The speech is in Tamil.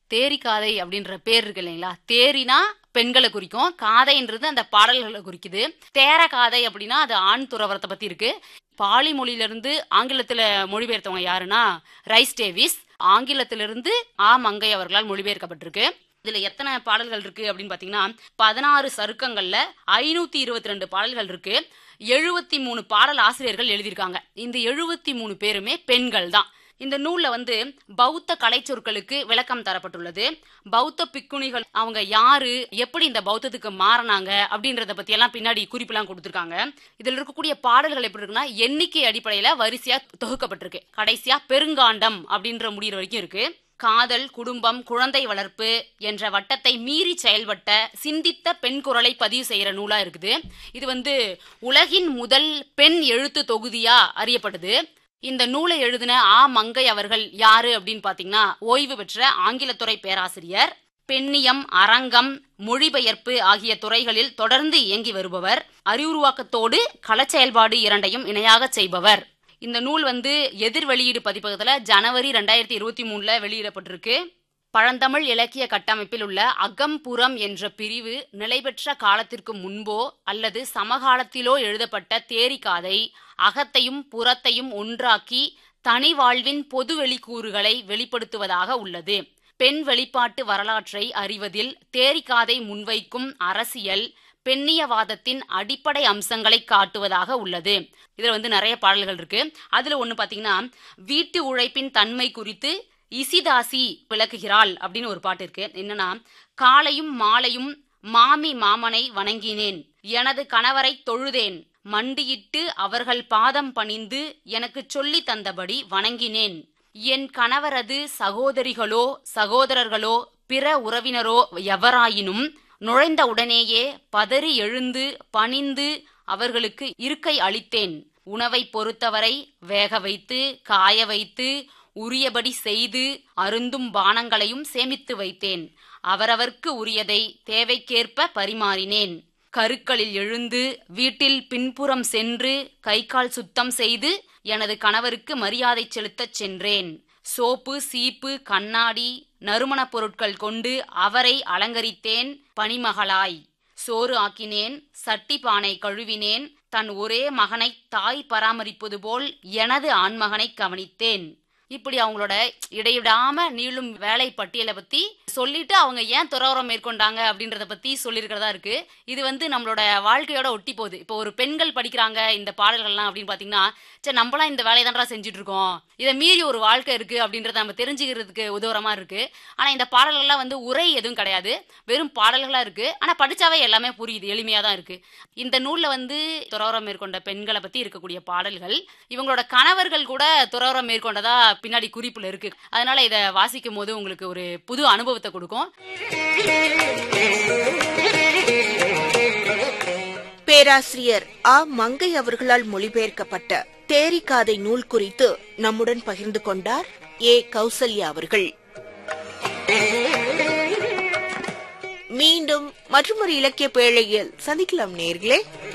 தேரி காதை அப்படின்ற பேர் இருக்கு இல்லைங்களா தேரினா பெண்களை குறிக்கும் காதைன்றது அந்த பாடல்களை குறிக்குது தேர காதை அப்படின்னா அது ஆண் துறவரத்தை பத்தி இருக்கு பாலி மொழியிலிருந்து ஆங்கிலத்துல மொழிபெயர்த்தவங்க யாருன்னா ரைஸ் டேவிஸ் ஆங்கிலத்திலிருந்து ஆ மங்கை அவர்களால் மொழிபெயர்க்கப்பட்டிருக்கு இதுல எத்தனை பாடல்கள் இருக்கு அப்படின்னு பாத்தீங்கன்னா பதினாறு சருக்கங்கள்ல ஐநூத்தி இருபத்தி ரெண்டு பாடல்கள் இருக்கு எழுபத்தி மூணு பாடல் ஆசிரியர்கள் எழுதியிருக்காங்க இந்த எழுபத்தி மூணு பேருமே பெண்கள் தான் இந்த நூல்ல வந்து பௌத்த கலைச்சொற்களுக்கு விளக்கம் தரப்பட்டுள்ளது பௌத்த பிக்குணிகள் அவங்க யாரு எப்படி இந்த பௌத்தத்துக்கு மாறினாங்க அப்படின்றத பத்தி எல்லாம் பின்னாடி குறிப்பெல்லாம் கொடுத்துருக்காங்க இதுல இருக்கக்கூடிய பாடல்கள் எப்படி இருக்குன்னா எண்ணிக்கை அடிப்படையில வரிசையா தொகுக்கப்பட்டிருக்கு கடைசியா பெருங்காண்டம் அப்படின்ற முடிகிற வரைக்கும் இருக்கு காதல் குடும்பம் குழந்தை வளர்ப்பு என்ற வட்டத்தை மீறி செயல்பட்ட சிந்தித்த பெண் குரலை பதிவு செய்யற நூலா இருக்குது இது வந்து உலகின் முதல் பெண் எழுத்து தொகுதியா அறியப்படுது இந்த நூலை எழுதின ஆ மங்கை அவர்கள் யாரு அப்படின்னு பாத்தீங்கன்னா ஓய்வு பெற்ற ஆங்கிலத்துறை பேராசிரியர் பெண்ணியம் அரங்கம் மொழிபெயர்ப்பு ஆகிய துறைகளில் தொடர்ந்து இயங்கி வருபவர் அறிவுருவாக்கத்தோடு களச்செயல்பாடு இரண்டையும் இணையாக செய்பவர் இந்த நூல் வந்து எதிர் வெளியீடு பதிப்பகத்துல ஜனவரி ரெண்டாயிரத்தி இருபத்தி மூணுல வெளியிடப்பட்டிருக்கு பழந்தமிழ் இலக்கிய கட்டமைப்பில் உள்ள அகம்புறம் என்ற பிரிவு நிலைபெற்ற காலத்திற்கு முன்போ அல்லது சமகாலத்திலோ எழுதப்பட்ட தேரிகாதை அகத்தையும் புறத்தையும் ஒன்றாக்கி தனி வாழ்வின் பொது வெளிக்கூறுகளை வெளிப்படுத்துவதாக உள்ளது பெண் வெளிப்பாட்டு வரலாற்றை அறிவதில் தேரிகாதை முன்வைக்கும் அரசியல் பெண்ணியவாதத்தின் அடிப்படை அம்சங்களை காட்டுவதாக உள்ளது இதுல வந்து நிறைய பாடல்கள் இருக்கு அதுல ஒண்ணு பாத்தீங்கன்னா வீட்டு உழைப்பின் தன்மை குறித்து இசிதாசி விளக்குகிறாள் அப்படின்னு ஒரு பாட்டு இருக்கு என்னன்னா காலையும் மாலையும் மாமி மாமனை வணங்கினேன் எனது கணவரை தொழுதேன் மண்டியிட்டு அவர்கள் பாதம் பணிந்து எனக்கு சொல்லி தந்தபடி வணங்கினேன் என் கணவரது சகோதரிகளோ சகோதரர்களோ பிற உறவினரோ எவராயினும் நுழைந்த உடனேயே பதறி எழுந்து பணிந்து அவர்களுக்கு இருக்கை அளித்தேன் உணவை பொறுத்தவரை வேக வைத்து காய வைத்து உரியபடி செய்து அருந்தும் பானங்களையும் சேமித்து வைத்தேன் அவரவர்க்கு உரியதை தேவைக்கேற்ப பரிமாறினேன் கருக்களில் எழுந்து வீட்டில் பின்புறம் சென்று கை கால் சுத்தம் செய்து எனது கணவருக்கு மரியாதை செலுத்தச் சென்றேன் சோப்பு சீப்பு கண்ணாடி நறுமணப் பொருட்கள் கொண்டு அவரை அலங்கரித்தேன் பணிமகளாய் சோறு ஆக்கினேன் சட்டி பானை கழுவினேன் தன் ஒரே மகனை தாய் பராமரிப்பது போல் எனது ஆண்மகனை கவனித்தேன் இப்படி அவங்களோட இடைவிடாம நீளும் வேலை பட்டியலை பத்தி சொல்லிட்டு அவங்க ஏன் துறவரம் மேற்கொண்டாங்க அப்படின்றத பத்தி சொல்லியிருக்கிறதா இருக்கு இது வந்து நம்மளோட வாழ்க்கையோட ஒட்டி போகுது இப்போ ஒரு பெண்கள் படிக்கிறாங்க இந்த பாடல்கள்லாம் அப்படின்னு பாத்தீங்கன்னா சரி நம்மளாம் இந்த வேலையை தான்டா செஞ்சுட்டு இருக்கோம் இதை மீறி ஒரு வாழ்க்கை இருக்கு அப்படின்றத நம்ம தெரிஞ்சுக்கிறதுக்கு உதவுறமா இருக்கு ஆனா இந்த பாடல்கள்லாம் வந்து உரை எதுவும் கிடையாது வெறும் பாடல்களா இருக்கு ஆனா படிச்சாவே எல்லாமே புரியுது எளிமையா தான் இருக்கு இந்த நூல்ல வந்து துறவரம் மேற்கொண்ட பெண்களை பத்தி இருக்கக்கூடிய பாடல்கள் இவங்களோட கணவர்கள் கூட துறவரம் மேற்கொண்டதா பின்னாடி குறிப்புல இருக்கு அதனால இத வாசிக்கும் போது உங்களுக்கு ஒரு புது அனுபவத்தை கொடுக்கும் பேராசிரியர் ஆ மங்கை அவர்களால் மொழிபெயர்க்கப்பட்ட தேரிகாதை நூல் குறித்து நம்முடன் பகிர்ந்து கொண்டார் ஏ கௌசல்யா அவர்கள் மீண்டும் மற்றொரு இலக்கிய பேழையில் சந்திக்கலாம் நேர்களே